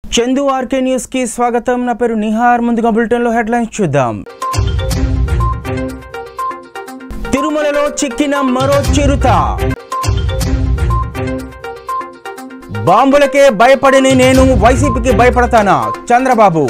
Chandu RK news కి స్వాగతం నా పేరు నిహార్ ముందుగా బులెటిన్ లో హెడ్లైన్స్ చూద్దాం తిరుమలలో చిక్కిన మరో చిరుత బాంబులకే భయపడని నేను వైసీపీకి భయపడతానా చంద్రబాబు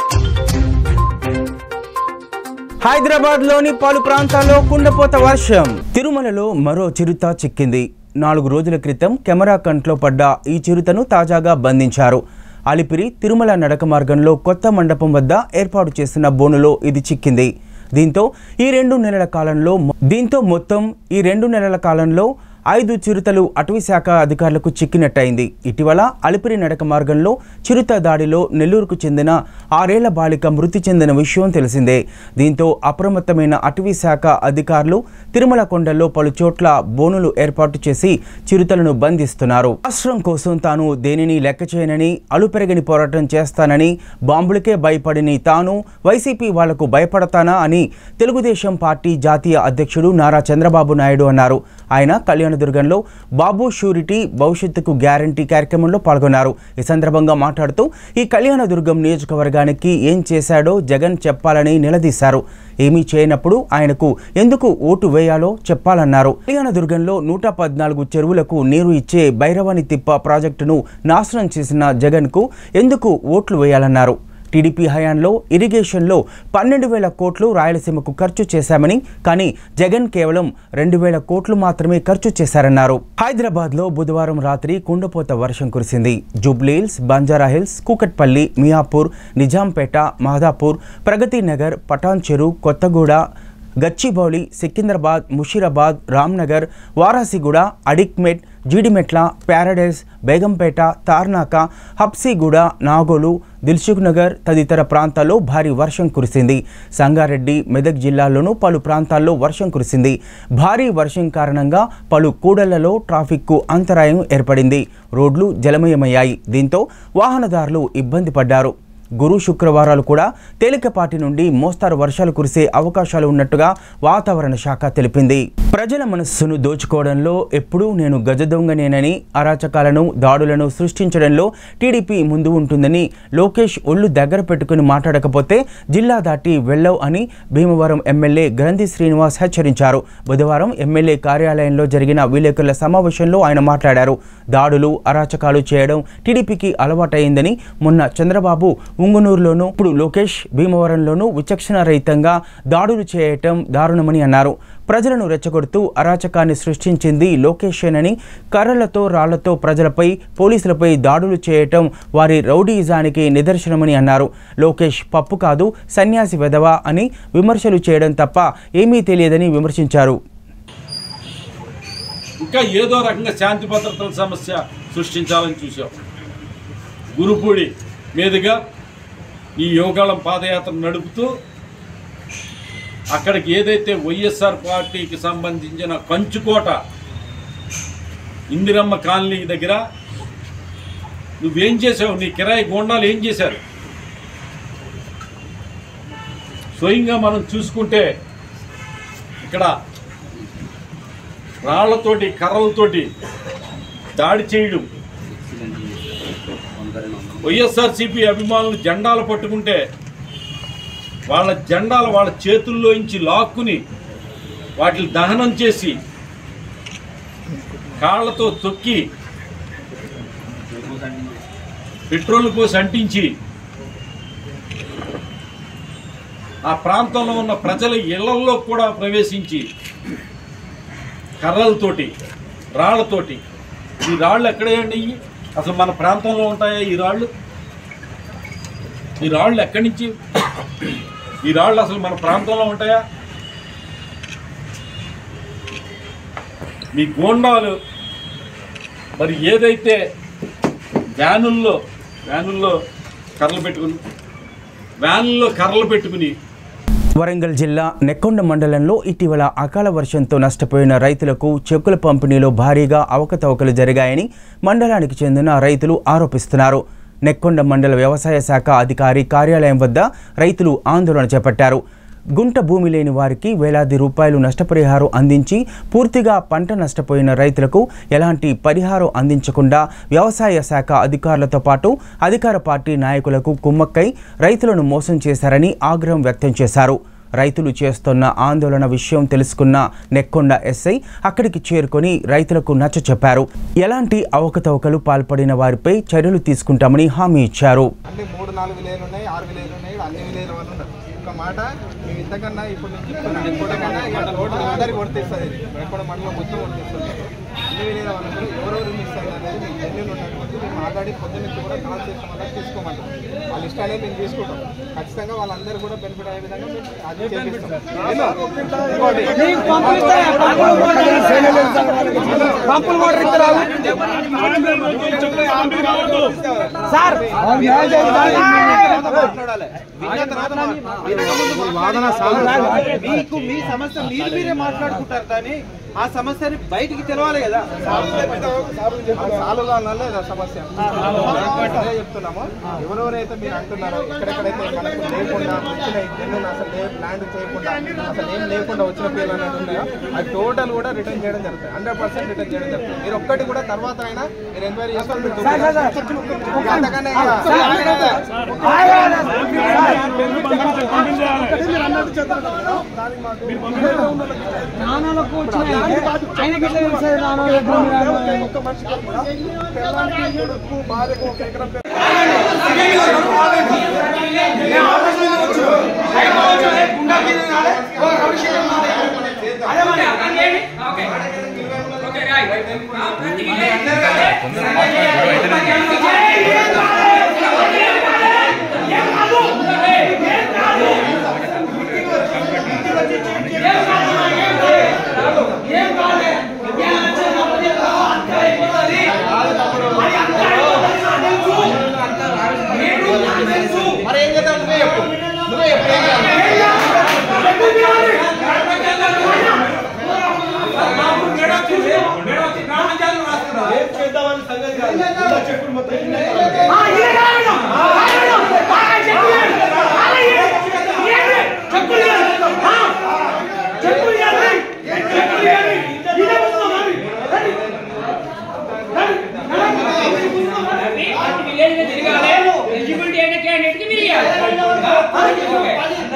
హైదరాబాద్ లోని పలు ప్రాంతాల్లో కుండపోత వర్షం తిరుమలలో మరో చిరుత చిక్కింది నాలుగు రోజుల క్రితం కెమెరా కంట్లో పడ్డ ఈ చిరుతను తాజాగా బంధించారు అలిపిరి తిరుమల నడక మార్గంలో కొత్త మండపం వద్ద ఏర్పాటు చేసిన బోనులో ఇది చిక్కింది దీంతో ఈ రెండు నెలల కాలంలో మొ- దీంతో మొత్తం ఈ రెండు నెలల కాలంలో ఐదు చిరుతలు అటవీ శాఖ అధికారులకు చిక్కినట్టయింది ఇటీవల అలిపిరి నడక మార్గంలో చిరుత దాడిలో నెల్లూరుకు చెందిన ఆరేళ్ల బాలిక మృతి చెందిన విషయం తెలిసిందే దీంతో అప్రమత్తమైన అటవీ శాఖ అధికారులు తిరుమల కొండల్లో పలు చోట్ల బోనులు ఏర్పాటు చేసి చిరుతలను బంధిస్తున్నారు రాష్ట్రం కోసం తాను దేనిని లెక్క చేయనని అలుపెరగని పోరాటం చేస్తానని బాంబులకే భయపడిని తాను వైసీపీ వాళ్లకు భయపడతానా అని తెలుగుదేశం పార్టీ జాతీయ అధ్యక్షుడు నారా చంద్రబాబు నాయుడు అన్నారు ఆయన కళ్యాణదుర్గంలో బాబు షూరిటీ భవిష్యత్తుకు గ్యారంటీ కార్యక్రమంలో పాల్గొన్నారు ఈ సందర్భంగా మాట్లాడుతూ ఈ కళ్యాణదుర్గం నియోజకవర్గానికి ఏం చేశాడో జగన్ చెప్పాలని నిలదీశారు ఏమీ చేయనప్పుడు ఆయనకు ఎందుకు ఓటు వేయాలో చెప్పాలన్నారు కళ్యాణదుర్గంలో నూట పద్నాలుగు చెరువులకు నీరు ఇచ్చే భైరవాని తిప్ప ప్రాజెక్టును నాశనం చేసిన జగన్కు ఎందుకు ఓట్లు వేయాలన్నారు టీడీపీ హయాంలో ఇరిగేషన్లో పన్నెండు వేల కోట్లు రాయలసీమకు ఖర్చు చేశామని కానీ జగన్ కేవలం రెండు వేల కోట్లు మాత్రమే ఖర్చు చేశారన్నారు హైదరాబాద్లో బుధవారం రాత్రి కుండపోత వర్షం కురిసింది జూబ్లీహిల్స్ బంజారాహిల్స్ కూకట్పల్లి మియాపూర్ నిజాంపేట మాదాపూర్ ప్రగతి నగర్ పటాన్ చెరు కొత్తగూడ గచ్చిబౌలి సికింద్రాబాద్ ముషీరాబాద్ రామ్నగర్ వారాసిగూడ అడిక్మెట్ జీడిమెట్ల ప్యారడైస్ బేగంపేట తార్నాక హబ్సిగూడ నాగోలు దిల్సుఖ్ నగర్ తదితర ప్రాంతాల్లో భారీ వర్షం కురిసింది సంగారెడ్డి మెదక్ జిల్లాల్లోనూ పలు ప్రాంతాల్లో వర్షం కురిసింది భారీ వర్షం కారణంగా పలు కూడళ్లలో ట్రాఫిక్కు అంతరాయం ఏర్పడింది రోడ్లు జలమయమయ్యాయి దీంతో వాహనదారులు ఇబ్బంది పడ్డారు గురు శుక్రవారాలు కూడా తేలికపాటి నుండి మోస్తారు వర్షాలు కురిసే అవకాశాలు ఉన్నట్టుగా వాతావరణ శాఖ తెలిపింది ప్రజల మనస్సును దోచుకోవడంలో ఎప్పుడూ నేను గజ దొంగనేనని అరాచకాలను దాడులను సృష్టించడంలో టీడీపీ ముందు ఉంటుందని లోకేష్ ఒళ్ళు దగ్గర పెట్టుకుని మాట్లాడకపోతే జిల్లా దాటి వెళ్ళవు అని భీమవరం ఎమ్మెల్యే గ్రంథి శ్రీనివాస్ హెచ్చరించారు బుధవారం ఎమ్మెల్యే కార్యాలయంలో జరిగిన విలేకరుల సమావేశంలో ఆయన మాట్లాడారు దాడులు అరాచకాలు చేయడం టీడీపీకి అలవాటైందని మొన్న చంద్రబాబు ఉంగునూరులోనూ ఇప్పుడు లోకేష్ భీమవరంలోనూ విచక్షణ రహితంగా దాడులు చేయటం దారుణమని అన్నారు ప్రజలను రెచ్చగొడుతూ అరాచకాన్ని సృష్టించింది లోకేషేనని కర్రలతో రాళ్లతో ప్రజలపై పోలీసులపై దాడులు చేయటం వారి రౌడీయిజానికి నిదర్శనమని అన్నారు లోకేష్ పప్పు కాదు సన్యాసి వెధవా అని విమర్శలు చేయడం తప్ప ఏమీ తెలియదని విమర్శించారు ఇంకా ఏదో రకంగా శాంతి భద్రతల సమస్య సృష్టించాలని చూసాం గురుపూడి మీదుగా ఈ యోగాళం పాదయాత్ర నడుపుతూ అక్కడికి ఏదైతే వైఎస్ఆర్ పార్టీకి సంబంధించిన కంచుకోట ఇందిరమ్మ కాలనీ దగ్గర నువ్వేం చేసావు నీ కిరాయి గోండాలు ఏం చేశారు స్వయంగా మనం చూసుకుంటే ఇక్కడ రాళ్లతోటి కర్రలతోటి దాడి చేయడం వైఎస్ఆర్సీపీ అభిమానులు జెండాలు పట్టుకుంటే వాళ్ళ జెండాలు వాళ్ళ చేతుల్లోంచి లాక్కుని వాటిని దహనం చేసి కాళ్ళతో తొక్కి పెట్రోల్ పోసి అంటించి ఆ ప్రాంతంలో ఉన్న ప్రజల ఇళ్లల్లో కూడా ప్రవేశించి కర్రలతోటి రాళ్లతోటి ఈ రాళ్ళు ఎక్కడేయండి ఇవి? అసలు మన ప్రాంతంలో ఉంటాయా ఈ రాళ్ళు ఈ రాళ్ళు ఎక్కడి నుంచి ఈ రాళ్ళు అసలు మన ప్రాంతంలో ఉంటాయా మీ గోండాలు మరి ఏదైతే వ్యానుల్లో వ్యానుల్లో కర్రలు పెట్టుకుని వ్యానుల్లో కర్రలు పెట్టుకుని వరంగల్ జిల్లా నెక్కొండ మండలంలో ఇటీవల అకాల వర్షంతో నష్టపోయిన రైతులకు చెక్కుల పంపిణీలో భారీగా అవకతవకలు జరిగాయని మండలానికి చెందిన రైతులు ఆరోపిస్తున్నారు నెక్కొండ మండల వ్యవసాయ శాఖ అధికారి కార్యాలయం వద్ద రైతులు ఆందోళన చేపట్టారు గుంట భూమి లేని వారికి వేలాది రూపాయలు నష్టపరిహారం అందించి పూర్తిగా పంట నష్టపోయిన రైతులకు ఎలాంటి పరిహారం అందించకుండా వ్యవసాయ శాఖ అధికారులతో పాటు అధికార పార్టీ నాయకులకు కుమ్మక్కై రైతులను మోసం చేశారని ఆగ్రహం వ్యక్తం చేశారు రైతులు చేస్తున్న ఆందోళన విషయం తెలుసుకున్న నెక్కొండ ఎస్ఐ అక్కడికి చేరుకొని రైతులకు నచ్చ చెప్పారు ఎలాంటి అవకతవకలు పాల్పడిన వారిపై చర్యలు తీసుకుంటామని హామీ ఇచ్చారు అంటే మూడు నాలుగు విలేలు ఉన్నాయి ఆరు విలేలు ఉన్నాయి ఇక్కడ అన్ని విలేల వాళ్ళు ఉన్నారు ఒక మాట మేము ఇంతకన్నా ఇప్పుడు నేను చెప్తున్నా ఇంకోటకన్నా ఇక రోడ్డు అందరికి కొడితేస్తుంది ఎక్కడ మండలం మొత్తం కొడితేస్తుంది అన్ని విలేల వాళ్ళు ఉన్నారు ఎవరెవరు మిస్ అయ్యారు అనేది మీకు జెన్యున్ ఉన్నటువంటి మేము ఆల్రెడీ పొద్దున్న నుంచి కూడా కాల్ చేసిన వాళ్ళకి తీసుకోమంటాం వాళ్ళ ఇష్ట అనేది మేము తీసుకుంటాం ఖచ్చితంగా వాళ్ళందరూ కూడా బెనిఫిట్ అయ్యే విధంగా మేము అది చేపిస్తాం ఏమో? ఇంకోటి. పంపులు కూడా ఇస్తారు సార్ వాదన మీకు మీ సమస్య మీరు మీరే మాట్లాడుకుంటారు కానీ ఆ సమస్యని బయటికి తెలవాలి కదా సాలుగా ఉన్నా లేదా సమస్య అదే చెప్తున్నాము ఎవరెవరైతే మీరు అంటున్నారో ఎక్కడెక్కడైతే మనకు లేకుండా వచ్చిన జన్యున్ అసలు లే- ల్యాండ్ చేయకుండా అసలు ఏం లేకుండా వచ్చిన పేర్లు అనేది ఉన్నాయో అది టోటల్ కూడా రిటర్న్ చేయడం జరుగుతుంది హండ్రెడ్ పర్సెంట్ రిటర్న్ చేయడం జరుగుతుంది మీరు ఒక్కటి కూడా తర్వాత అయినా మీరు ఎంక్వైరీ చేసుకొని మీరు చూపించాలి. ఇంకా అంతకన్నా ఇక- ఒక్క మనిషికి కూడా పిల్లలకి, కొడుకు, భార్యకు ఒక ఎకరం మరి ఏం చేద్దాం నువ్వే చెప్పు నువ్వే చెప్పు ఏం చేయాలి? ఎలిజిబిలిటీ అయిన క్యాండిడేట్ కి మీరు ఇవ్వాలి ఓకే.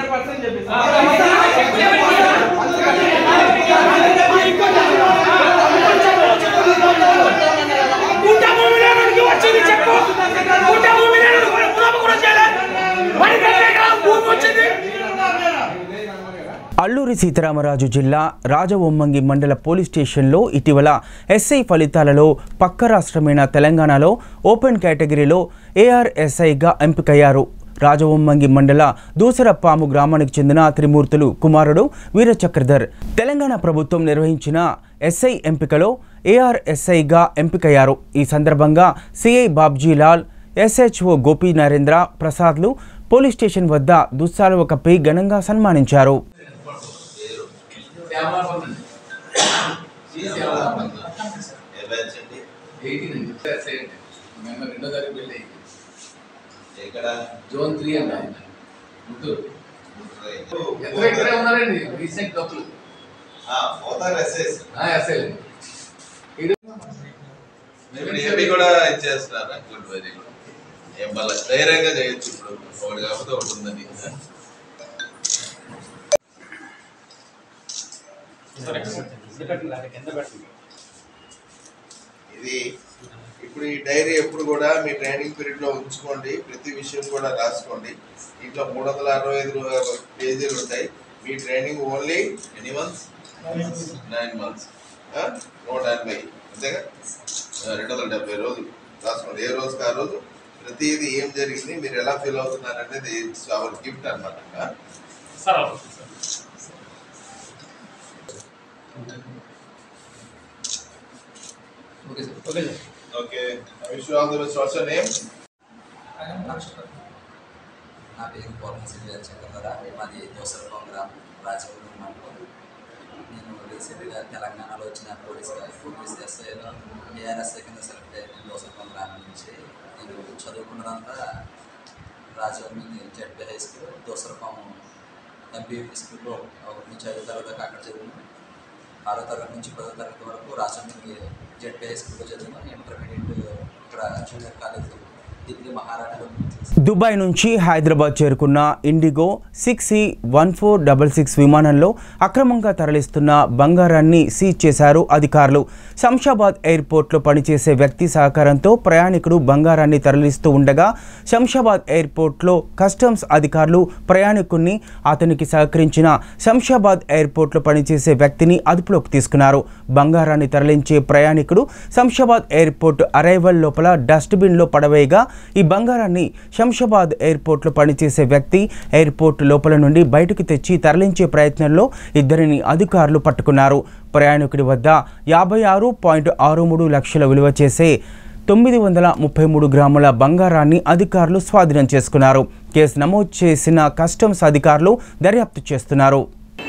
అల్లూరి సీతారామరాజు జిల్లా రాజవొమ్మంగి మండల పోలీస్ స్టేషన్లో ఇటీవల ఎస్ఐ ఫలితాలలో పక్క రాష్ట్రమైన తెలంగాణలో ఓపెన్ కేటగిరీలో ఏఆర్ఎస్ఐగా ఎంపికయ్యారు రాజవొమ్మంగి మండల దూసరపాము గ్రామానికి చెందిన త్రిమూర్తులు కుమారుడు వీరచక్రధర్ తెలంగాణ ప్రభుత్వం నిర్వహించిన ఎస్ఐ ఎంపికలో ఏఆర్ఎస్ఐగా ఎంపికయ్యారు ఈ సందర్భంగా సిఐ బాబ్జీలాల్ ఎస్హెచ్ఓ గోపీ నరేంద్ర ప్రసాద్లు పోలీస్ స్టేషన్ వద్ద దుస్సాలువ కప్పి ఘనంగా సన్మానించారు రెండో తారీఖు పెళ్ళి అయింది ఎక్కడ జోన్ త్రీ అండి ఆయన ముగ్గురు ఎక్కడ ఇక్కడే ఉన్నారండి రీసెంట్ కప్పులు పోతారు ఎస్ఎస్ ఎస్ఐ ఇప్పుడు ఏపీ కూడా ఇచ్చేస్తున్నారా గుడ్ వెరీ గుడ్ ఏం మళ్ళీ ధైర్యంగా చేయొచ్చు ఇప్పుడు ఒకటి కాకపోతే ఒకటి ఉందని ఇది ఇప్పుడు ఈ డైరీ ఎప్పుడు కూడా మీ ట్రైనింగ్ పీరియడ్ లో ఉంచుకోండి ప్రతి విషయం కూడా రాసుకోండి ఇంట్లో మూడు వందల అరవై ఐదు పేజీలు ఉంటాయి మీ training only any months nine months నూట ఎనభై అంతేగా ఆ, రెండు వందల డెబ్బై రోజులు రాసుకోండి ఏ రోజుకి ఆ రోజు ప్రతిదీ ఏం జరిగింది మీరు ఎలా ఫీల్ అవుతున్నారు అనేది అవర్ గిఫ్ట్ అనమాట okay sir okay wish all the best what's your name నా పేరు పౌర్ణశ్రీ చక్రధర మాది దోసరపం గ్రామం రాజవరం మండలం నేను రీసెంట్గా తెలంగాణలో వచ్చిన పోలీస్ పోలీస్ ఎస్ఐలో ఏఆర్ఎస్ఐ కింద సెలెక్ట్ అయ్యాను దోసరపం గ్రామం నుంచి నేను చదువుకున్నదంతా Rajavaram ZP high school Dosarapam MPP స్కూల్లో ఒకటి నుంచి ఐదో తరగతి దాకా అక్కడ చదివాను ఆరో తరగతి నుంచి పదో తరగతి వరకు రాజమండ్రి జెడ్పీఐ స్కూల్లో చదివాను ఇంటర్మీడియట్ ఇక్కడ జూనియర్ కాలేజ్ డిగ్రీ మహారాణిలో దుబాయ్ నుంచి హైదరాబాద్ చేరుకున్న IndiGo six C one four double six విమానంలో అక్రమంగా తరలిస్తున్న బంగారాన్ని సీజ్ చేశారు అధికారులు శంషాబాద్ ఎయిర్పోర్ట్లో పనిచేసే వ్యక్తి సహకారంతో ప్రయాణికుడు బంగారాన్ని తరలిస్తూ ఉండగా శంషాబాద్ ఎయిర్పోర్ట్లో కస్టమ్స్ అధికారులు ప్రయాణికుణ్ణి అతనికి సహకరించిన శంషాబాద్ ఎయిర్పోర్ట్లో పనిచేసే వ్యక్తిని అదుపులోకి తీసుకున్నారు బంగారాన్ని తరలించే ప్రయాణికుడు శంషాబాద్ ఎయిర్పోర్ట్ అరైవల్ లోపల డస్ట్బిన్లో పడవేయగా ఈ బంగారాన్ని శంషాబాద్ ఎయిర్పోర్ట్లో పనిచేసే వ్యక్తి ఎయిర్పోర్ట్ లోపల నుండి బయటకు తెచ్చి తరలించే ప్రయత్నంలో ఇద్దరిని అధికారులు పట్టుకున్నారు ప్రయాణికుడి వద్ద యాభై ఆరు పాయింట్ ఆరు మూడు లక్షల విలువ చేసే తొమ్మిది వందల ముప్పై మూడు గ్రాముల బంగారాన్ని అధికారులు స్వాధీనం చేసుకున్నారు కేసు నమోదు చేసిన కస్టమ్స్ అధికారులు దర్యాప్తు చేస్తున్నారు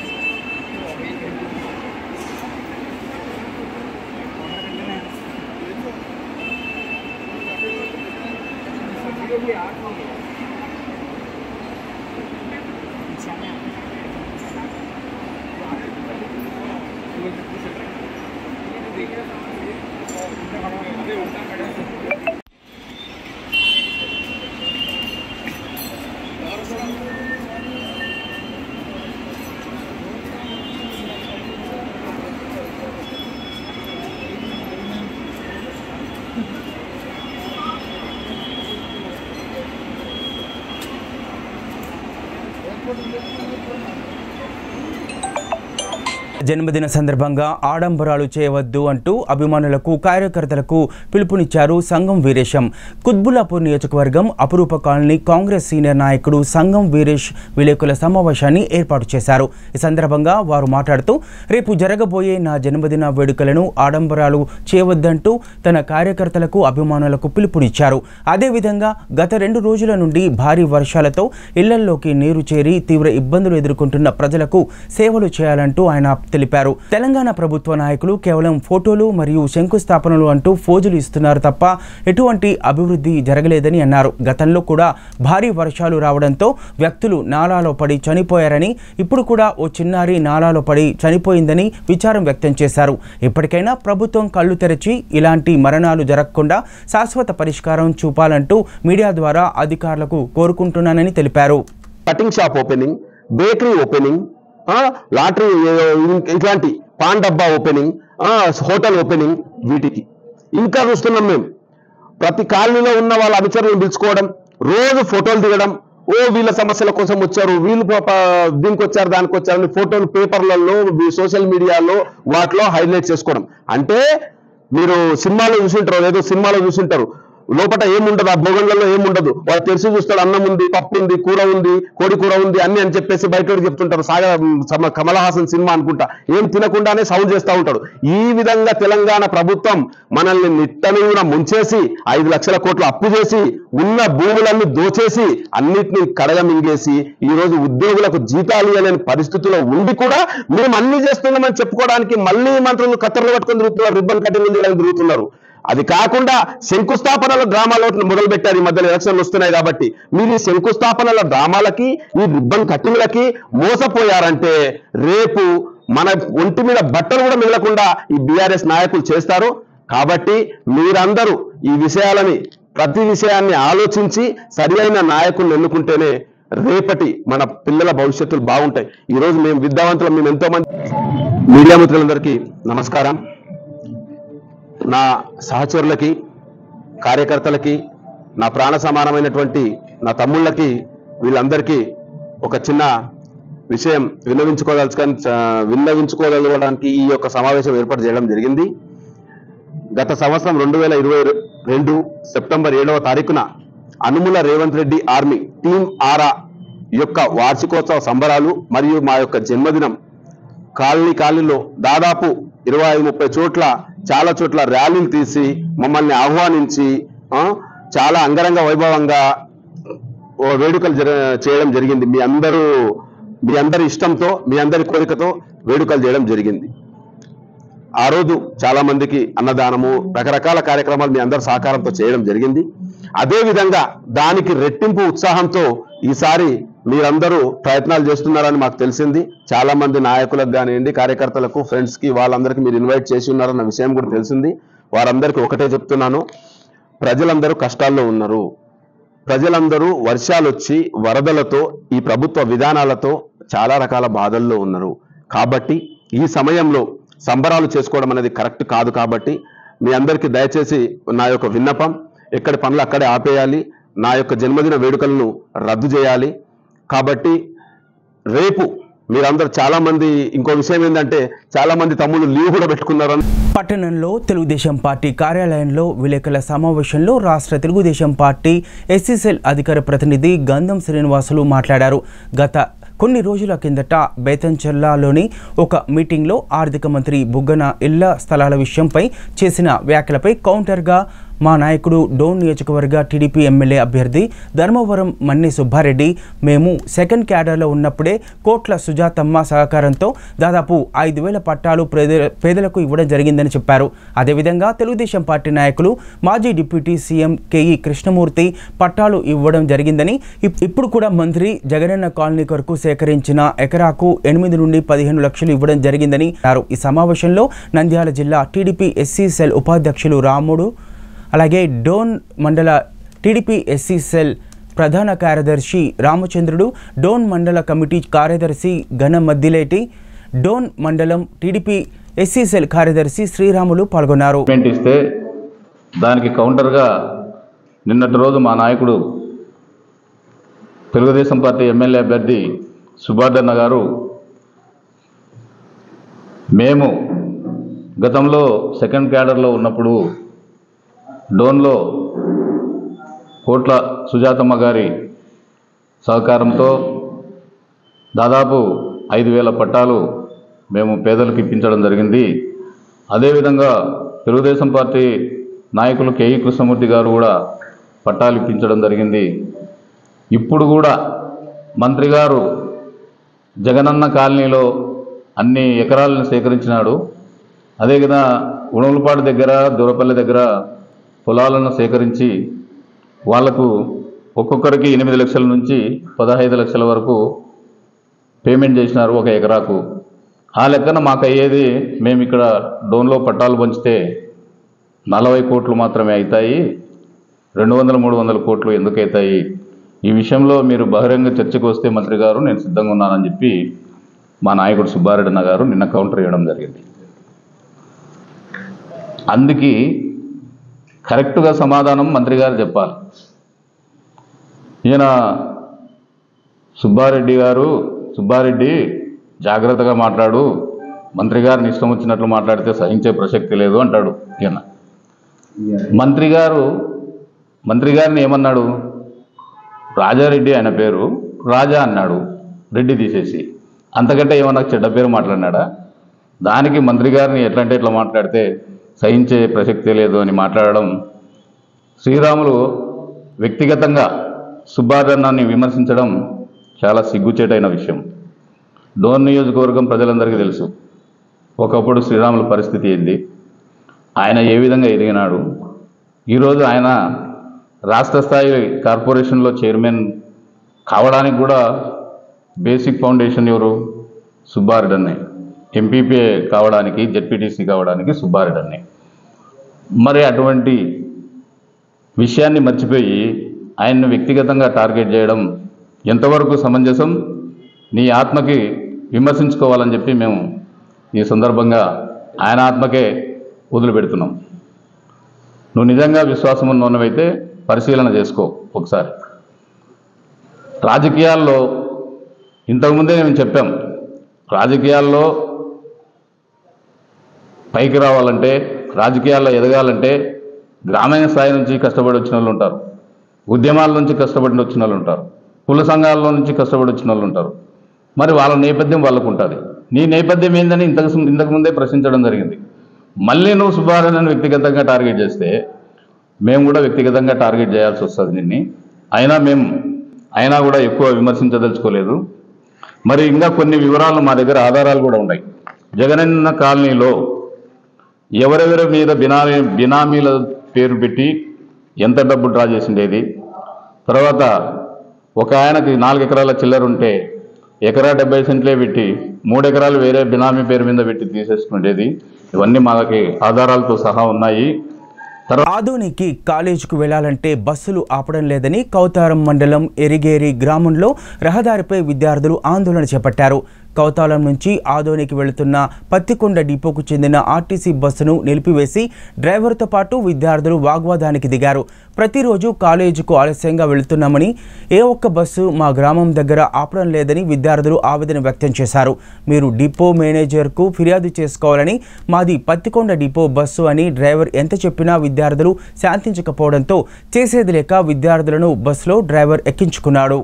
జన్మదిన సందర్భంగా ఆడంబరాలు చేయవద్దు అంటూ అభిమానులకు కార్యకర్తలకు పిలుపునిచ్చారు సంఘం వీరేశం కుత్బుల్లాపూర్ నియోజకవర్గం అపురూప కాలనీ కాంగ్రెస్ సీనియర్ నాయకుడు సంఘం వీరేష్ విలేకుల సమావేశాన్ని ఏర్పాటు చేశారు ఈ సందర్భంగా వారు మాట్లాడుతూ రేపు జరగబోయే నా జన్మదిన వేడుకలను ఆడంబరాలు చేయవద్దంటూ తన కార్యకర్తలకు అభిమానులకు పిలుపునిచ్చారు అదేవిధంగా గత రెండు రోజుల నుండి భారీ వర్షాలతో ఇళ్లల్లోకి నీరు చేరి తీవ్ర ఇబ్బందులు ఎదుర్కొంటున్న ప్రజలకు సేవలు చేయాలంటూ ఆయన తెలిపారు తెలంగాణ ప్రభుత్వ నాయకులు కేవలం ఫోటోలు మరియు శంకుస్థాపనలు అంటూ ఫోజులు ఇస్తున్నారు తప్ప ఎటువంటి అభివృద్ధి జరగలేదని అన్నారు గతంలో కూడా భారీ వర్షాలు రావడంతో వ్యక్తులు నాలాలో పడి చనిపోయారని ఇప్పుడు కూడా ఓ చిన్నారి నాలాలో పడి చనిపోయిందని విచారం వ్యక్తం చేశారు ఇప్పటికైనా ప్రభుత్వం కళ్ళు తెరిచి ఇలాంటి మరణాలు జరగకుండా శాశ్వత పరిష్కారం చూపాలంటూ మీడియా ద్వారా అధికారులకు కోరుకుంటున్నానని తెలిపారు cutting shop opening bakery opening lottery ఇట్లాంటి పాన్ డబ్బా ఓపెనింగ్ హోటల్ ఓపెనింగ్ వీటికి ఇంకా చూస్తున్నాం మేము ప్రతి కాలనీలో ఉన్న వాళ్ళ అనుచరులను పిలుచుకోవడం రోజు ఫోటోలు దిగడం ఓ వీళ్ళ సమస్యల కోసం వచ్చారు వీళ్ళు ప- ప- దీనికి వచ్చారు దానికి వచ్చారు అని ఫోటోలు పేపర్లలో సోషల్ మీడియాలో వాటిలో హైలైట్ చేసుకోవడం అంటే మీరు సినిమాలో చూసింటారు ఏదో సినిమాలో చూసింటారు లోపల ఏముండదు ఆ భోగంలో ఏముండదు వాడు తెరిచి చూస్తాడు అన్నం ఉంది పప్పు ఉంది కూర ఉంది కోడి కూర ఉంది అన్ని అని చెప్పేసి బయట చెప్తుంటారు సాగ సమ- కమల్ హాసన్ సినిమా అనుకుంటా ఏం తినకుండానే సౌండ్ చేస్తూ ఉంటాడు ఈ విధంగా తెలంగాణ ప్రభుత్వం మనల్ని నిట్టనూన ముంచేసి ఐదు లక్షల కోట్లు అప్పు చేసి ఉన్న భూములన్నీ దోచేసి అన్నిటినీ కడగమింగేసి ఈ రోజు ఉద్యోగులకు జీతాలు ఇవ్వలేని పరిస్థితుల్లో ఉండి కూడా మేము అన్ని చేస్తున్నామని చెప్పుకోవడానికి మళ్ళీ మంత్రులు కత్తెరలు పట్టుకొని తిరుగుతున్నారు రిబ్బన్ కటింగ్ చేయడానికి తిరుగుతున్నారు అది కాకుండా శంకుస్థాపనల డ్రామాలో మొదలు పెట్టారు ఈ మధ్యలో ఎలక్షన్లు వస్తున్నాయి కాబట్టి మీరు ఈ శంకుస్థాపనల డ్రామాలకి ఈ రిబ్బన్ కట్టింగ్లకి మోసపోయారంటే రేపు మన ఒంటి మీద బట్టలు కూడా మిగలకుండా ఈ బీఆర్ఎస్ నాయకులు చేస్తారు కాబట్టి మీరందరూ ఈ విషయాలని ప్రతి విషయాన్ని ఆలోచించి సరి అయిన నాయకులను ఎన్నుకుంటేనే రేపటి మన పిల్లల భవిష్యత్తులు బాగుంటాయి ఈ రోజు మేము విద్యావంతులు మేము ఎంతో మంది మీడియా మిత్రులందరికీ నమస్కారం నా సహచరులకి కార్యకర్తలకి నా ప్రాణ సమానమైనటువంటి నా తమ్ముళ్ళకి వీళ్ళందరికీ ఒక చిన్న విషయం విన్నవించుకోదలుచుకొని విన్నవించుకోగలగడానికి ఈ యొక్క సమావేశం ఏర్పాటు చేయడం జరిగింది గత సంవత్సరం రెండు వేల ఇరవై రెండు సెప్టెంబర్ ఏడవ తారీఖున అనుముల రేవంత్ రెడ్డి ఆర్మీ టీం ఆరా యొక్క వార్షికోత్సవ సంబరాలు మరియు మా యొక్క జన్మదినం కాలనీ కాలనీలో దాదాపు ఇరవై ఐదు ముప్పై చోట్ల చాలా చోట్ల ర్యాలీలు తీసి మమ్మల్ని ఆహ్వానించి ఆ, చాలా అంగరంగ వైభవంగా ఓ వేడుకలు జర చేయడం జరిగింది మీ అందరూ మీ అందరి ఇష్టంతో మీ అందరి కోరికతో వేడుకలు చేయడం జరిగింది ఆ రోజు చాలా మందికి అన్నదానము రకరకాల కార్యక్రమాలు మీ అందరి సహకారంతో చేయడం జరిగింది అదే విధంగా దానికి రెట్టింపు ఉత్సాహంతో ఈసారి మీరందరూ ప్రయత్నాలు చేస్తున్నారని మాకు తెలిసింది చాలా మంది నాయకులకు కానివ్వండి కార్యకర్తలకు ఫ్రెండ్స్కి వాళ్ళందరికీ మీరు ఇన్వైట్ చేసి ఉన్నారన్న విషయం కూడా తెలిసింది వారందరికీ ఒకటే చెప్తున్నాను ప్రజలందరూ కష్టాల్లో ఉన్నారు ప్రజలందరూ వర్షాలు వచ్చి వరదలతో ఈ ప్రభుత్వ విధానాలతో చాలా రకాల బాధల్లో ఉన్నారు కాబట్టి ఈ సమయంలో సంబరాలు చేసుకోవడం అనేది కరెక్ట్ కాదు కాబట్టి మీ అందరికీ దయచేసి నా యొక్క విన్నపం ఎక్కడి పనులు అక్కడే ఆపేయాలి నా యొక్క జన్మదిన వేడుకలను రద్దు చేయాలి కాబట్టి రేపు మీరందరూ చాలా మంది ఇంకో విషయం ఏంటంటే చాలా మంది తమ్ముళ్ళు లీవ్ కూడా పెట్టుకున్నారని పట్టణంలో తెలుగుదేశం పార్టీ కార్యాలయంలో విలేకరుల సమావేశంలో రాష్ట్ర తెలుగుదేశం పార్టీ ఎస్సీసెల్ అధికార ప్రతినిధి గంధం శ్రీనివాసులు మాట్లాడారు గత కొన్ని రోజుల కిందట బేతంచెర్లాలోని ఒక మీటింగ్లో ఆర్థిక మంత్రి బుగ్గన ఇళ్ల స్థలాల విషయంపై చేసిన వ్యాఖ్యలపై కౌంటర్గా మా నాయకుడు డోన్ నియోజకవర్గ టీడీపీ ఎమ్మెల్యే అభ్యర్థి ధర్మవరం మన్ని సుబ్బారెడ్డి మేము సెకండ్ క్యాడర్లో ఉన్నప్పుడే కోట్ల సుజాతమ్మ సహకారంతో దాదాపు ఐదు వేల పట్టాలు పేద పేదలకు ఇవ్వడం జరిగిందని చెప్పారు అదేవిధంగా తెలుగుదేశం పార్టీ నాయకులు మాజీ డిప్యూటీ సీఎం కేఈ కృష్ణమూర్తి పట్టాలు ఇవ్వడం జరిగిందని ఇప్- ఇప్పుడు కూడా మంత్రి జగనన్న కాలనీ కొరకు సేకరించిన ఎకరాకు ఎనిమిది నుండి పదిహేను లక్షలు ఇవ్వడం జరిగిందని అన్నారు ఈ సమావేశంలో నంద్యాల జిల్లా టీడీపీ ఎస్సీ సెల్ ఉపాధ్యక్షులు రాముడు అలాగే డోన్ మండల టీడీపీ ఎస్సీ సెల్ ప్రధాన కార్యదర్శి రామచంద్రుడు డోన్ మండల కమిటీ కార్యదర్శి ఘన మద్దిలేటి డోన్ మండలం టీడీపీ ఎస్సీ సెల్ కార్యదర్శి శ్రీరాములు పాల్గొన్నారు స్టేట్మెంట్ ఇస్తే దానికి కౌంటర్గా నిన్నటి రోజు మా నాయకుడు తెలుగుదేశం పార్టీ ఎమ్మెల్యే అభ్యర్థి సుభాదన్న గారు మేము గతంలో సెకండ్ క్యాడర్లో ఉన్నప్పుడు డోన్లో కోట్ల సుజాతమ్మ గారి సహకారంతో దాదాపు ఐదు వేల పట్టాలు మేము పేదలకు ఇప్పించడం జరిగింది అదేవిధంగా తెలుగుదేశం పార్టీ నాయకులు కేఈ కృష్ణమూర్తి గారు కూడా పట్టాలు ఇప్పించడం జరిగింది ఇప్పుడు కూడా మంత్రి గారు జగనన్న కాలనీలో అన్ని ఎకరాలను సేకరించినాడు అదేవిధంగా ఉణులపాడు దగ్గర దూరపల్లి దగ్గర పొలాలను సేకరించి వాళ్లకు ఒక్కొక్కరికి ఎనిమిది లక్షల నుంచి పదహైదు లక్షల వరకు పేమెంట్ చేసినారు ఒక ఎకరాకు ఆ లెక్కన మాకు అయ్యేది మేము ఇక్కడ డోన్లో పట్టాలు పంచితే నలభై కోట్లు మాత్రమే అవుతాయి రెండు వందల మూడు వందల కోట్లు ఎందుకు అవుతాయి ఈ విషయంలో మీరు బహిరంగ చర్చకు వస్తే మంత్రి గారు నేను సిద్ధంగా ఉన్నానని చెప్పి మా నాయకుడు సుబ్బారెడ్డి గారు నిన్న కౌంటర్ ఇవ్వడం జరిగింది అందుకి కరెక్ట్గా సమాధానం మంత్రి గారు చెప్పాలి ఈయన సుబ్బారెడ్డి గారు సుబ్బారెడ్డి జాగ్రత్తగా మాట్లాడు మంత్రి గారిని ఇష్టం వచ్చినట్లు మాట్లాడితే సహించే ప్రసక్తి లేదు అంటాడు ఈయన మంత్రి గారు మంత్రి గారిని ఏమన్నాడు రాజారెడ్డి ఆయన పేరు రాజా అన్నాడు రెడ్డి తీసేసి అంతకంటే ఏమన్నా చెడ్డ పేరు మాట్లాడినాడా దానికి మంత్రి గారిని ఎట్లంటే ఎట్లా మాట్లాడితే సహించే ప్రసక్తి లేదు అని మాట్లాడడం శ్రీరాములు వ్యక్తిగతంగా సుబ్బారన్నాన్ని విమర్శించడం చాలా సిగ్గుచేటైన విషయం డోన్ నియోజకవర్గం ప్రజలందరికీ తెలుసు ఒకప్పుడు శ్రీరాముల పరిస్థితి ఏంది ఆయన ఏ విధంగా ఎదిగినాడు ఈరోజు ఆయన రాష్ట్ర స్థాయి కార్పొరేషన్లో చైర్మన్ కావడానికి కూడా బేసిక్ ఫౌండేషన్ ఎవరు సుబ్బారెడ్డి ఎంపీపీ కావడానికి జెడ్పీటీసీ కావడానికి సుబ్బారెడ్డి మరి అటువంటి విషయాన్ని మర్చిపోయి ఆయన్ను వ్యక్తిగతంగా టార్గెట్ చేయడం ఎంతవరకు సమంజసం నీ ఆత్మకి విమర్శించుకోవాలని చెప్పి మేము ఈ సందర్భంగా ఆయన ఆత్మకే వదిలిపెడుతున్నాం నువ్వు నిజంగా విశ్వాసం ఉన్నవైతే పరిశీలన చేసుకో ఒకసారి రాజకీయాల్లో ఇంతకుముందే మేము చెప్పాం రాజకీయాల్లో పైకి రావాలంటే రాజకీయాల్లో ఎదగాలంటే గ్రామీణ స్థాయి నుంచి కష్టపడి వచ్చిన వాళ్ళు ఉంటారు ఉద్యమాల నుంచి కష్టపడి వచ్చిన వాళ్ళు ఉంటారు కుల సంఘాల్లో నుంచి కష్టపడి వచ్చిన వాళ్ళు ఉంటారు మరి వాళ్ళ నేపథ్యం వాళ్ళకు ఉంటుంది నీ నేపథ్యం ఏందని ఇంతకు ఇంతకు ముందే ప్రశ్నించడం జరిగింది మళ్ళీ నువ్వు సుబ్బారాయణని వ్యక్తిగతంగా టార్గెట్ చేస్తే మేము కూడా వ్యక్తిగతంగా టార్గెట్ చేయాల్సి వస్తుంది నిన్ని అయినా మేము అయినా కూడా ఎక్కువ విమర్శించదలుచుకోలేదు మరి ఇంకా కొన్ని వివరాలు మా దగ్గర ఆధారాలు కూడా ఉన్నాయి జగనన్న కాలనీలో ఎవరెవరి మీద బినామీ బినామీల పేరు పెట్టి ఎంత డబ్బు డ్రా చేసిండేది తర్వాత ఒక ఆయనకి నాలుగు ఎకరాల చిల్లర ఉంటే ఎకరా డెబ్బై సెంట్లే పెట్టి మూడు ఎకరాలు వేరే బినామీ పేరు మీద పెట్టి తీసేసుకునేది ఇవన్నీ మనకి ఆధారాలతో సహా ఉన్నాయి ఆదోనికి కాలేజీకు వెళ్లాలంటే బస్సులు ఆపడం లేదని కౌతారం మండలం ఎరిగేరి గ్రామంలో రహదారిపై విద్యార్థులు ఆందోళన చేపట్టారు కౌతాలం నుంచి ఆదోనికి వెళుతున్న పత్తికొండ డిపోకు చెందిన ఆర్టీసీ బస్సును నిలిపివేసి డ్రైవర్తో పాటు విద్యార్థులు వాగ్వాదానికి దిగారు ప్రతిరోజు కాలేజీకు ఆలస్యంగా వెళుతున్నామని ఏ ఒక్క బస్సు మా గ్రామం దగ్గర ఆపడం లేదని విద్యార్థులు ఆవేదన వ్యక్తం చేశారు మీరు డిపో మేనేజర్కు ఫిర్యాదు చేసుకోవాలని మాది పత్తికొండ డిపో బస్సు అని డ్రైవర్ ఎంత చెప్పినా విద్యార్థులు శాంతించకపోవడంతో చేసేది లేక విద్యార్థులను బస్సులో డ్రైవర్ ఎక్కించుకున్నాడు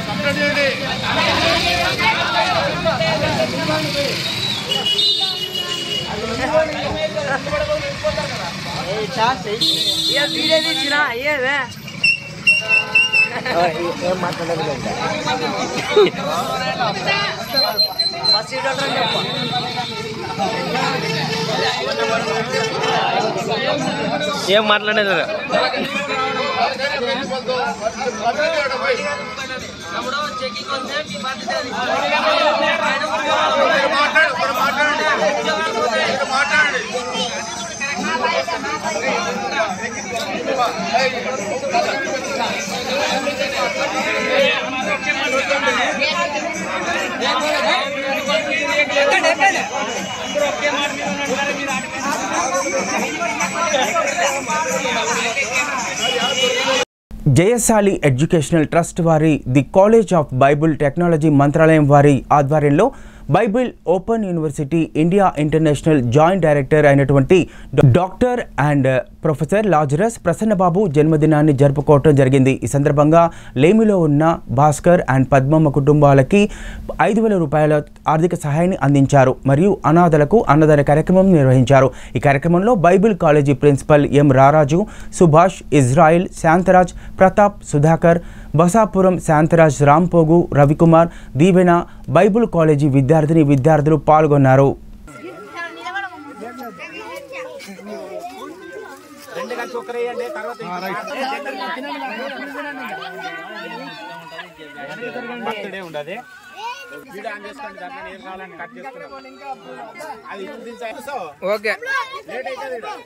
వీడియో తీసిన అయ్యేదే ఏం మాట్లాడలేదు బస్ ఏం మాట్లాడలేదు జయశాలి ఎడ్యుకేషనల్ ట్రస్ట్ వారి the college of Bible technology Mantralayam వారి ఆధ్వర్యంలో Bible open university India international joint director అయినటువంటి doctor and professor Lazarus Prasannababu జన్మదినాన్ని జరుపుకోవటం జరిగింది ఈ సందర్భంగా లేమిలో ఉన్న భాస్కర్ అండ్ పద్మమ్మ కుటుంబాలకి ఐదు వేల రూపాయల ఆర్థిక సహాయాన్ని అందించారు మరియు అనాథలకు అన్నదాన కార్యక్రమం నిర్వహించారు ఈ కార్యక్రమంలో Bible college principal M Raraju Subhash Israel Shantaraj Pratap Sudhakar Basapuram Shantaraj Rampogu Ravikumar Deevena Bible college విద్యార్థిని విద్యార్థులు పాల్గొన్నారు బర్త్డే ఉండదు వీడియో ఆన్ చేసుకోండి దాంట్లో ఏం కావాలని కట్ చేసుకున్నాం అది ఇప్పుడు దించా ఓకే లేట్ అవుతుంది ఈడ.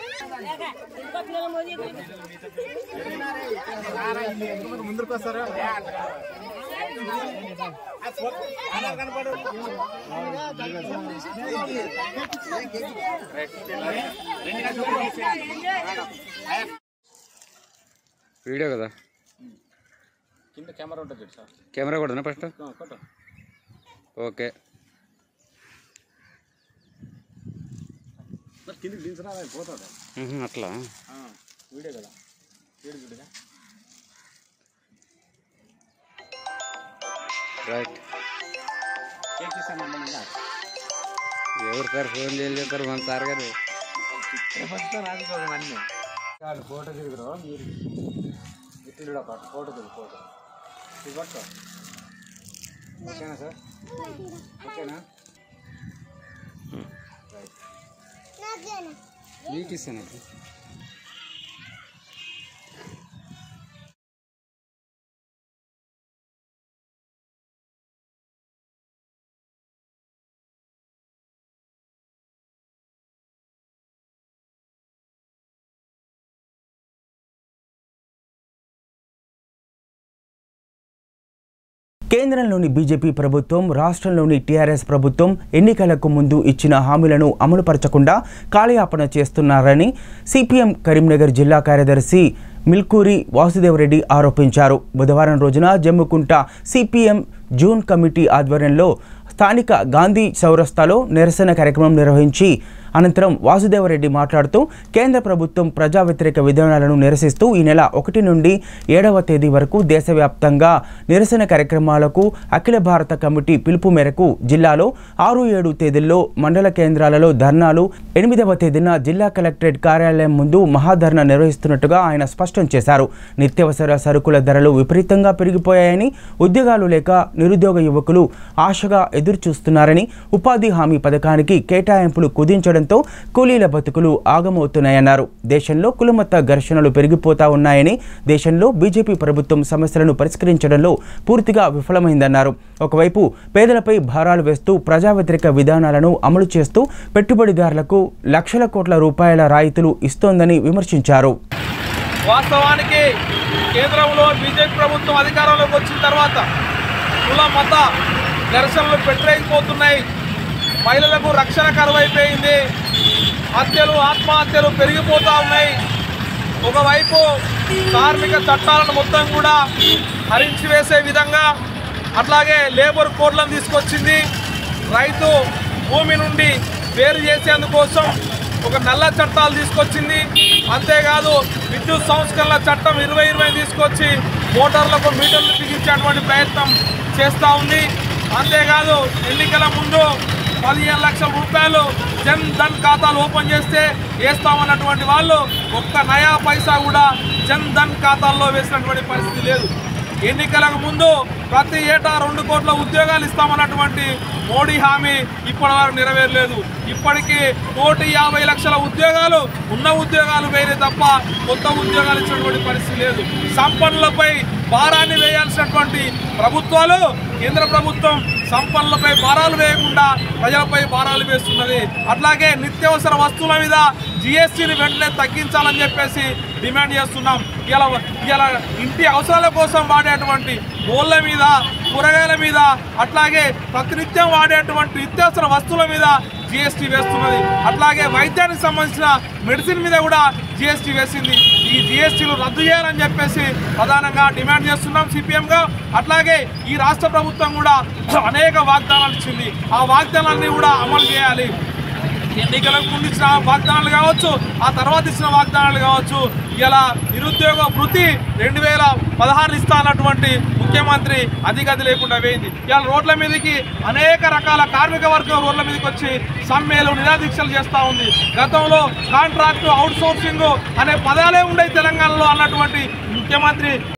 రారా, ఇన్ని ఎంతమంది ముందుకు వస్తారు అలా కనపడు వీడియో కదా కింద కెమెరా ఉంటుంది సార్ కెమెరా కూడా ఫస్ట్ కొట్టు ఓకే మరి కిందకి దించరా అది పోతాడు మ్హూ, అట్లా ఆ, వీడియో కదా వీడియో చూడగా రైట్ కేక్ ఇస్తాను అమ్మగా ఎవరు సార్ ఫోన్ చేయలేదు మన సార్ గారు ఫస్ట్ రాజుకోవడం అన్నీ చాలు ఫోటో దిగురు మీరు ఇట్లు ఒక ఫోటో దిగు ఫోటో ఇది పట్టుకో ఓకేనా సార్ ఓకేనా మీకు ఇస్తాను కేంద్రంలోని బీజేపీ ప్రభుత్వం రాష్ట్రంలోని టీఆర్ఎస్ ప్రభుత్వం ఎన్నికలకు ముందు ఇచ్చిన హామీలను అమలుపరచకుండా కాలయాపన చేస్తున్నారని సిపిఎం కరీంనగర్ జిల్లా కార్యదర్శి మిల్కూరి వాసుదేవరెడ్డి ఆరోపించారు బుధవారం రోజున జమ్ముకుంట సిపిఎం జూన్ కమిటీ ఆధ్వర్యంలో స్థానిక గాంధీ చౌరస్తాలో నిరసన కార్యక్రమం నిర్వహించి అనంతరం వాసుదేవరెడ్డి మాట్లాడుతూ కేంద్ర ప్రభుత్వం ప్రజా వ్యతిరేక విధానాలను నిరసిస్తూ ఈ నెల ఒకటి నుండి ఏడవ తేదీ వరకు దేశవ్యాప్తంగా నిరసన కార్యక్రమాలకు అఖిల భారత కమిటీ పిలుపు మేరకు జిల్లాలో ఆరు ఏడు తేదీల్లో మండల కేంద్రాలలో ధర్నాలు ఎనిమిదవ తేదీన జిల్లా కలెక్టరేట్ కార్యాలయం ముందు మహాధర్నా నిర్వహిస్తున్నట్టుగా ఆయన స్పష్టం చేశారు నిత్యావసర సరుకుల ధరలు విపరీతంగా పెరిగిపోయాయని ఉద్యోగాలు లేక నిరుద్యోగ యువకులు ఆశగా ఎదురు చూస్తున్నారని ఉపాధి హామీ పథకానికి కేటాయింపులు కుదించడం పెరగడంతో కూలీల బతుకులు ఆగమవుతున్నాయన్నారు దేశంలో కులమత ఘర్షణలు పెరిగిపోతా ఉన్నాయని దేశంలో బీజేపీ ప్రభుత్వం సమస్యలను పరిష్కరించడంలో పూర్తిగా విఫలమైందన్నారు ఒకవైపు పేదలపై భారాలు వేస్తూ ప్రజా వ్యతిరేక విధానాలను అమలు చేస్తూ పెట్టుబడిదారులకు లక్షల కోట్ల రూపాయల రాయితీలు ఇస్తోందని విమర్శించారు వాస్తవానికి కేంద్రంలో బీజేపీ ప్రభుత్వం అధికారంలోకి వచ్చిన తర్వాత కుల మత ఘర్షణలు పెట్టలేకపోతున్నాయి మహిళలకు రక్షణ కరువైపోయింది హత్యలు ఆత్మహత్యలు పెరిగిపోతూ ఉన్నాయి ఒకవైపు కార్మిక చట్టాలను మొత్తం కూడా హరించి వేసే విధంగా అట్లాగే లేబర్ కోడ్లను తీసుకొచ్చింది రైతు భూమి నుండి వేరు చేసేందుకోసం ఒక నల్ల చట్టాలు తీసుకొచ్చింది అంతేకాదు విద్యుత్ సంస్కరణల చట్టం ఇరవై ఇరవై తీసుకొచ్చి మోటార్లకు మీటర్లు బిగించేటువంటి ప్రయత్నం చేస్తూ ఉంది అంతేకాదు ఎన్నికల ముందు పదిహేను లక్షల రూపాయలు జన్ ధన్ ఖాతాలు ఓపెన్ చేస్తే వేస్తామన్నటువంటి వాళ్ళు ఒక్క నయా పైసా కూడా జన్ ధన్ ఖాతాల్లో వేసినటువంటి పరిస్థితి లేదు ఎన్నికలకు ముందు ప్రతి ఏటా రెండు కోట్ల ఉద్యోగాలు ఇస్తామన్నటువంటి మోడీ హామీ ఇప్పటి వరకు నెరవేరలేదు ఇప్పటికీ కోటి యాభై లక్షల ఉద్యోగాలు ఉన్న ఉద్యోగాలు వేరే తప్ప కొత్త ఉద్యోగాలు ఇచ్చినటువంటి పరిస్థితి లేదు సంపన్నులపై భారాన్ని వేయాల్సినటువంటి ప్రభుత్వాలు కేంద్ర ప్రభుత్వం సంపన్నులపై భారాలు వేయకుండా ప్రజలపై భారాలు వేస్తున్నది అట్లాగే నిత్యావసర వస్తువుల మీద జిఎస్టీని వెంటనే తగ్గించాలని చెప్పేసి డిమాండ్ చేస్తున్నాం ఇలా ఇలా ఇంటి అవసరాల కోసం వాడేటువంటి గోళ్ళ మీద కూరగాయల మీద అట్లాగే ప్రతినిత్యం వాడేటువంటి నిత్యావసర వస్తువుల మీద జిఎస్టీ వేస్తున్నది అట్లాగే వైద్యానికి సంబంధించిన మెడిసిన్ మీద కూడా జిఎస్టీ వేసింది ఈ జిఎస్టీలు రద్దు చేయాలని చెప్పేసి ప్రధానంగా డిమాండ్ చేస్తున్నాం సిపిఎంగా అట్లాగే ఈ రాష్ట్ర ప్రభుత్వం కూడా అనేక వాగ్దానాలు ఇచ్చింది ఆ వాగ్దానాన్ని కూడా అమలు చేయాలి ఎన్నికలకు ముందు ఇచ్చిన వాగ్దానాలు కావచ్చు ఆ తర్వాత ఇచ్చిన వాగ్దానాలు కావచ్చు ఇలా నిరుద్యోగ వృత్తి రెండు వేల పదహారు ఇస్తా అన్నటువంటి ముఖ్యమంత్రి అధిగతి లేకుండా పోయింది ఇలా రోడ్ల మీదకి అనేక రకాల కార్మిక వర్గం రోడ్ల మీదకి వచ్చి సమ్మెలు నిరాదీక్షలు చేస్తూ ఉంది గతంలో కాంట్రాక్టు అవుట్ సోర్సింగ్ అనే పదాలే ఉండే తెలంగాణలో అన్నటువంటి ముఖ్యమంత్రి